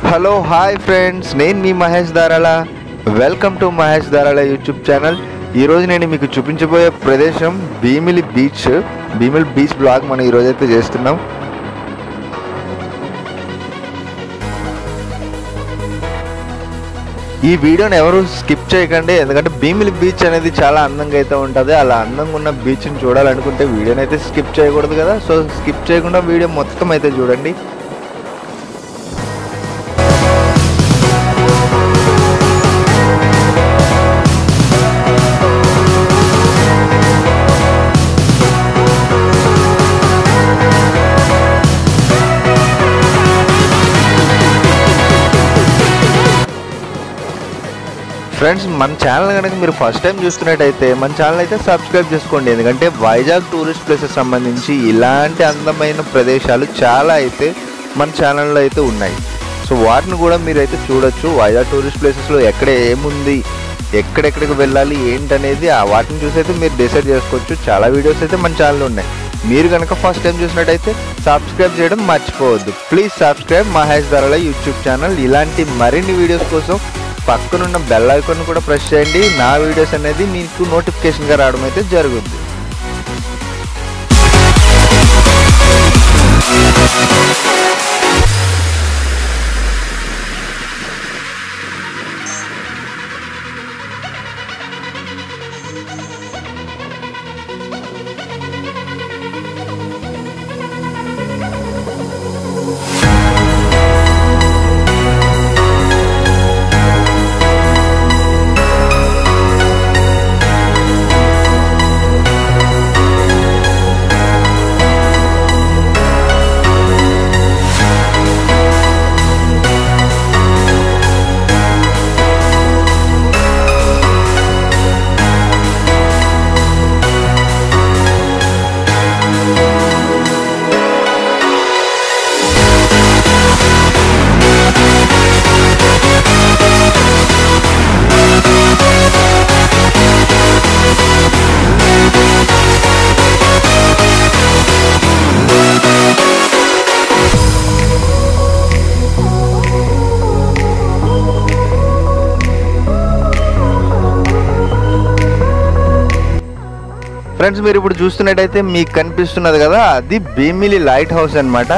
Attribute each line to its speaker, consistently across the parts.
Speaker 1: hello hi friends నేను మీ Mahesh Darala welcome to Mahesh Darala YouTube channel ఈరోజు నేను మీకు చూపించబోయే ప్రదేశం Bheemili beach Bheemili beach blog మనం ఈరోజైతే చేస్తున్నాం ఈ వీడియోని ఎవరు స్కిప్ చేయకండి ఎందుకంటే భీమిలి బీచ్ అనేది చాలా అందంగా అయితే ఉంటుంది అలా అందంగా ఉన్న బీచ్ని చూడాలనుకుంటే వీడియోని అయితే స్కిప్ చేయకూడదు కదా సో స్కిప్ చేయకుండా వీడియో మొత్తం అయితే చూడండి ఫ్రెండ్స్ మన ఛానల్ కనుక మీరు ఫస్ట్ టైం చూస్తున్నట్టయితే మన ఛానల్ అయితే సబ్స్క్రైబ్ చేసుకోండి ఎందుకంటే వైజాగ్ టూరిస్ట్ ప్లేసెస్ సంబంధించి ఇలాంటి అందమైన ప్రదేశాలు చాలా అయితే మన ఛానల్లో అయితే ఉన్నాయి సో వాటిని కూడా మీరైతే చూడొచ్చు వైజాగ్ టూరిస్ట్ ప్లేసెస్లో ఎక్కడ ఏముంది ఎక్కడెక్కడికి వెళ్ళాలి ఏంటనేది ఆ వాటిని చూసి అయితే మీరు డిసైడ్ చేసుకోవచ్చు చాలా వీడియోస్ అయితే మన ఛానల్లో ఉన్నాయి మీరు కనుక ఫస్ట్ టైం చూసినట్టయితే సబ్స్క్రైబ్ చేయడం మర్చిపోవద్దు ప్లీజ్ సబ్స్క్రైబ్ మహేష్ ధరల యూట్యూబ్ ఛానల్ ఇలాంటి మరిన్ని వీడియోస్ కోసం పక్కనున్న బెల్ ఐకాన్ కూడా ప్రెస్ చేయండి నా వీడియోస్ అనేది మీకు నోటిఫికేషన్గా రావడం అయితే జరుగుద్ది ఫ్రెండ్స్ మీరు ఇప్పుడు చూస్తున్నట్టయితే మీకు కనిపిస్తున్నది కదా అది భీమిలి లైట్ హౌస్ అన్నమాట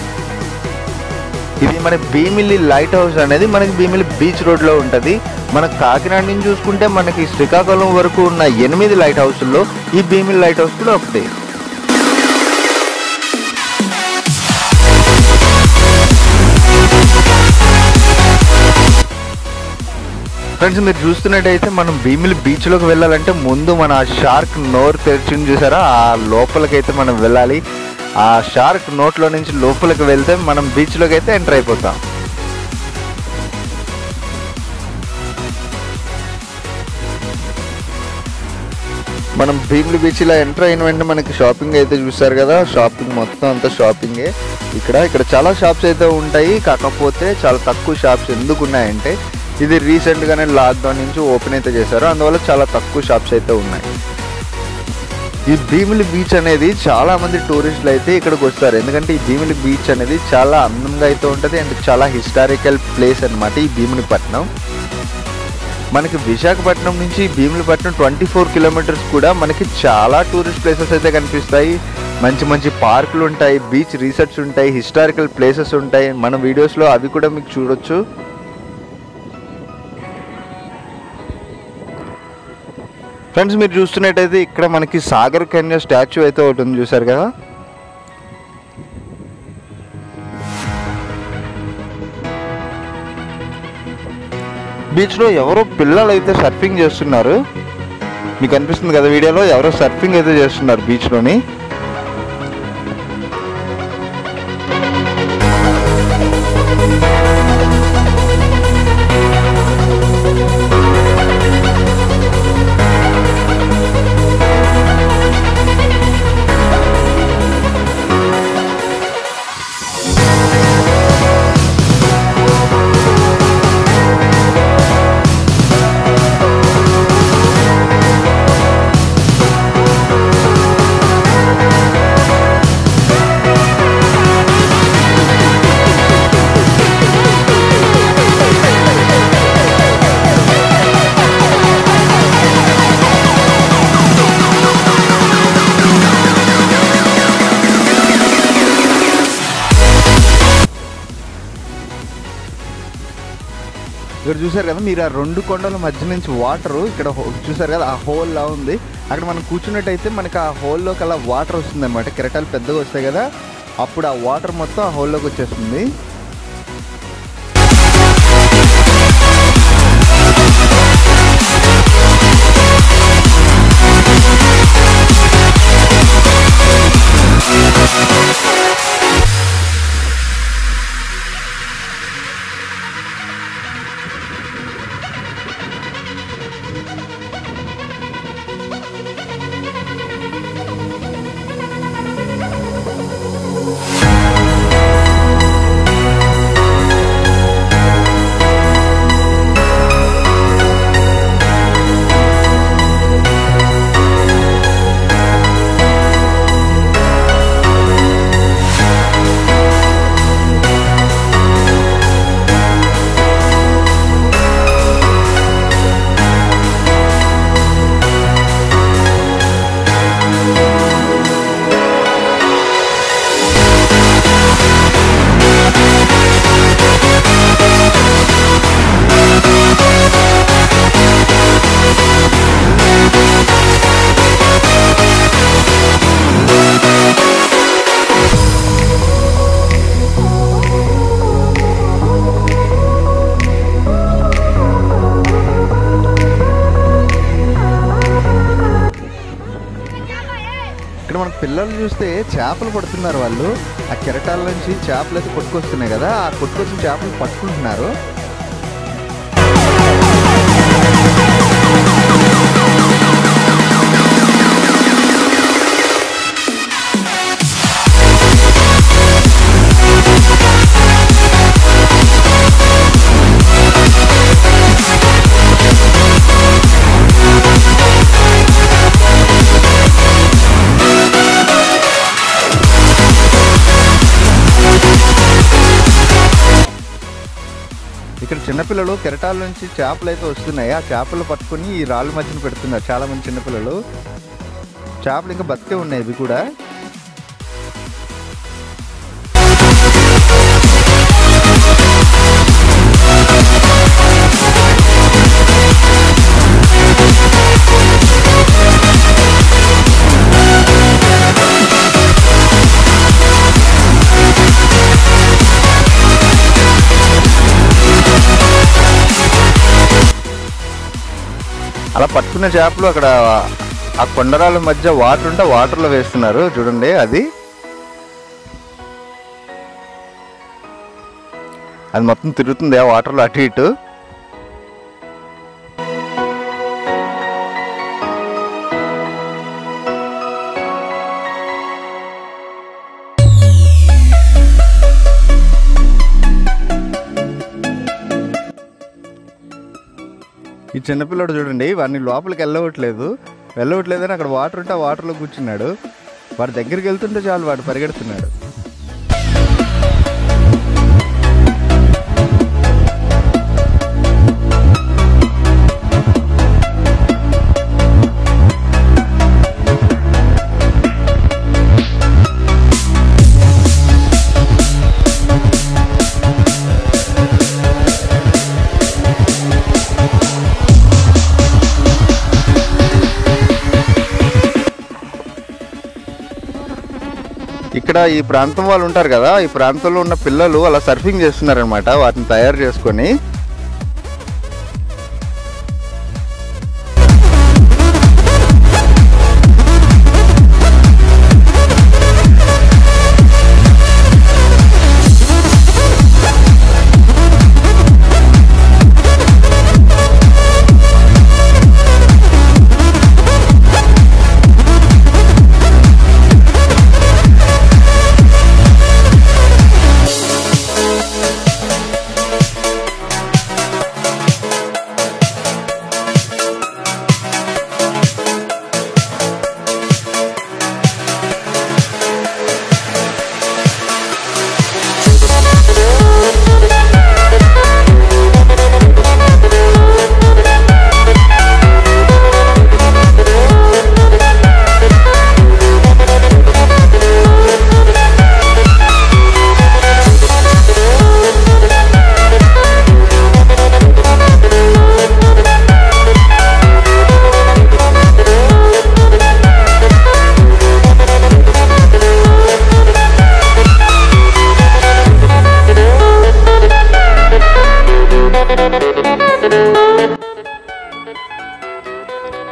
Speaker 1: ఇది మన భీమిలి లైట్ హౌస్ అనేది మనకి భీమిలి బీచ్ రోడ్లో ఉంటుంది మన కాకినాడ నుంచి చూసుకుంటే మనకి శ్రీకాకుళం వరకు ఉన్న ఎనిమిది లైట్ హౌస్ల్లో ఈ భీమిలి లైట్ హౌస్ కూడా ఒకటి ఫ్రెండ్స్ మీరు చూస్తున్నట్టయితే మనం భీమిలి బీచ్లోకి వెళ్ళాలంటే ముందు మన ఆ షార్క్ నోరు తెరిచింది చూసారా ఆ లోపలికైతే మనం వెళ్ళాలి ఆ షార్క్ నోట్లో నుంచి లోపలికి వెళ్తే మనం బీచ్లోకి అయితే ఎంటర్ అయిపోతాం మనం భీమిలి బీచ్లో ఎంటర్ అయిన వెంటనే మనకి షాపింగ్ అయితే చూస్తారు కదా షాపింగ్ మొత్తం అంతా షాపింగే ఇక్కడ ఇక్కడ చాలా షాప్స్ అయితే ఉంటాయి కాకపోతే చాలా తక్కువ షాప్స్ ఎందుకు ఉన్నాయంటే ఇది రీసెంట్గానే లాక్డౌన్ నుంచి ఓపెన్ అయితే చేశారు అందువల్ల చాలా తక్కువ షాప్స్ అయితే ఉన్నాయి ఈ భీమిలి బీచ్ అనేది చాలా మంది టూరిస్టులు అయితే ఇక్కడికి వస్తారు ఎందుకంటే ఈ భీమిలి బీచ్ అనేది చాలా అందంగా అయితే ఉంటుంది అండ్ చాలా హిస్టారికల్ ప్లేస్ అనమాట ఈ భీమిలిపట్నం మనకి విశాఖపట్నం నుంచి భీమిలిపట్నం ట్వంటీ ఫోర్ కిలోమీటర్స్ కూడా మనకి చాలా టూరిస్ట్ ప్లేసెస్ అయితే కనిపిస్తాయి మంచి మంచి పార్కులు ఉంటాయి బీచ్ రీసెర్చ్ ఉంటాయి హిస్టారికల్ ప్లేసెస్ ఉంటాయి మన వీడియోస్లో అవి కూడా మీకు చూడొచ్చు ఫ్రెండ్స్ మీరు చూస్తున్నట్టయితే ఇక్కడ మనకి సాగర్ కన్య స్టాచ్యూ అయితే ఒకటి ఉంది చూసారు కదా బీచ్లో ఎవరో పిల్లలు అయితే సర్ఫింగ్ చేస్తున్నారు మీకు అనిపిస్తుంది కదా వీడియోలో ఎవరో సర్ఫింగ్ అయితే చేస్తున్నారు బీచ్లోని ఇక్కడ చూసారు కదా మీరు ఆ రెండు కొండల మధ్య నుంచి వాటర్ ఇక్కడ హో- చూసారు కదా ఆ హోల్ లా ఉంది అక్కడ మనం కూర్చున్నట్టయితే మనకి ఆ హోల్లోకి అలా వాటర్ వస్తుంది అనమాట కెరటాలు పెద్దగా వస్తాయి కదా అప్పుడు ఆ వాటర్ మొత్తం ఆ హోల్లోకి వచ్చేస్తుంది ఇక్కడ మనకు పిల్లలు చూస్తే చేపలు పడుతున్నారు వాళ్ళు ఆ కెరటాల నుంచి చేపలు అయితే కొట్టుకొస్తున్నాయి కదా ఆ కొట్టుకొచ్చిన చేపలు పట్టుకుంటున్నారు ఇక్కడ చిన్నపిల్లలు కెరటాల నుంచి చేపలు అయితే వస్తున్నాయి ఆ చేపలు పట్టుకొని ఈ రాళ్ళ మధ్యన పెడుతున్నారు చాలా మంది చిన్నపిల్లలు చేపలు ఇంకా బతికే ఉన్నాయి ఇవి కూడా అలా పట్టుకున్న చేపలు అక్కడ ఆ కొండరాల మధ్య వాటర్ ఉంటే వాటర్లో వేస్తున్నారు చూడండి అది అది మొత్తం తిరుగుతుంది ఆ వాటర్లో అటు ఇటు ఈ చిన్నపిల్లడు చూడండి వాడిని లోపలికి వెళ్ళవట్లేదు వెళ్ళవట్లేదని అక్కడ వాటర్ ఉంటే ఆ వాటర్లో కూర్చున్నాడు వాడి దగ్గరికి వెళ్తుంటే చాలు వాడు పరిగెడుతున్నాడు ఇక్కడ ఈ ప్రాంతం వాళ్ళు ఉంటారు కదా ఈ ప్రాంతంలో ఉన్న పిల్లలు అలా సర్ఫింగ్ చేస్తున్నారనమాట వాటిని తయారు చేసుకొని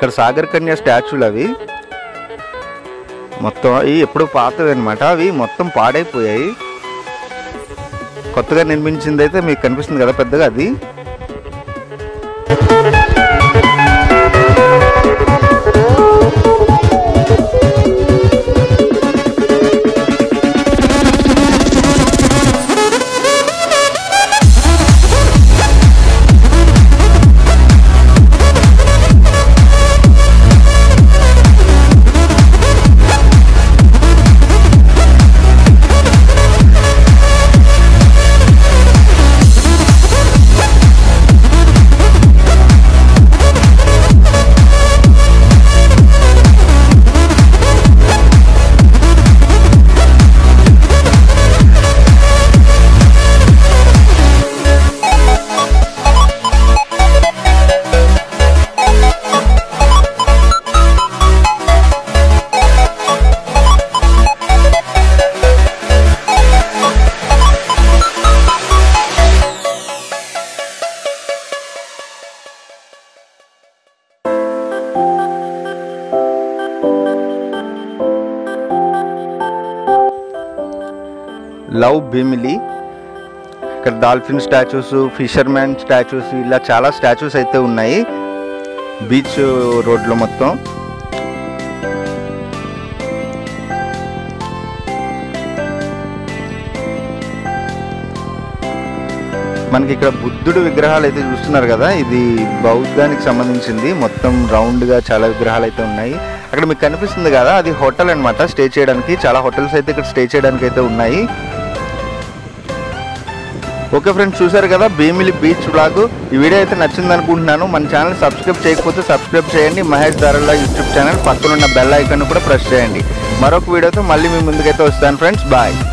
Speaker 1: ఇక్కడ సాగర్ కన్య స్టాచ్యూలు అవి మొత్తం అవి ఎప్పుడు పాతవి అనమాట అవి మొత్తం పాడైపోయాయి కొత్తగా నిర్మించింది అయితే మీకు కనిపిస్తుంది కదా పెద్దగా అది లవ్ భీమిలి ఇక్కడ dolphin statues fisherman statues ఇలా చాలా స్టాచ్యూస్ అయితే ఉన్నాయి బీచ్ రోడ్లో మొత్తం మనకి ఇక్కడ బుద్ధుడు విగ్రహాలు అయితే చూస్తున్నారు కదా ఇది బౌద్ధానికి సంబంధించింది మొత్తం రౌండ్గా చాలా విగ్రహాలు అయితే ఉన్నాయి అక్కడ మీకు కనిపిస్తుంది కదా అది హోటల్ అన్నమాట స్టే చేయడానికి చాలా హోటల్స్ అయితే ఇక్కడ స్టే చేయడానికి అయితే ఉన్నాయి ఓకే ఫ్రెండ్స్ చూసారు కదా భీమిలి బీచ్ బ్లాగ్ ఈ వీడియో అయితే నచ్చింది అనుకుంటున్నాను మన ఛానల్ సబ్స్క్రైబ్ చేయకపోతే సబ్స్క్రైబ్ చేయండి మహేష్ ధారలా యూట్యూబ్ ఛానల్ పక్కన ఉన్న బెల్ ఐకాన్ కూడా ప్రెస్ చేయండి మరొక వీడియోతో మళ్ళీ మీ ముందుకైతే వస్తాను ఫ్రెండ్స్ బాయ్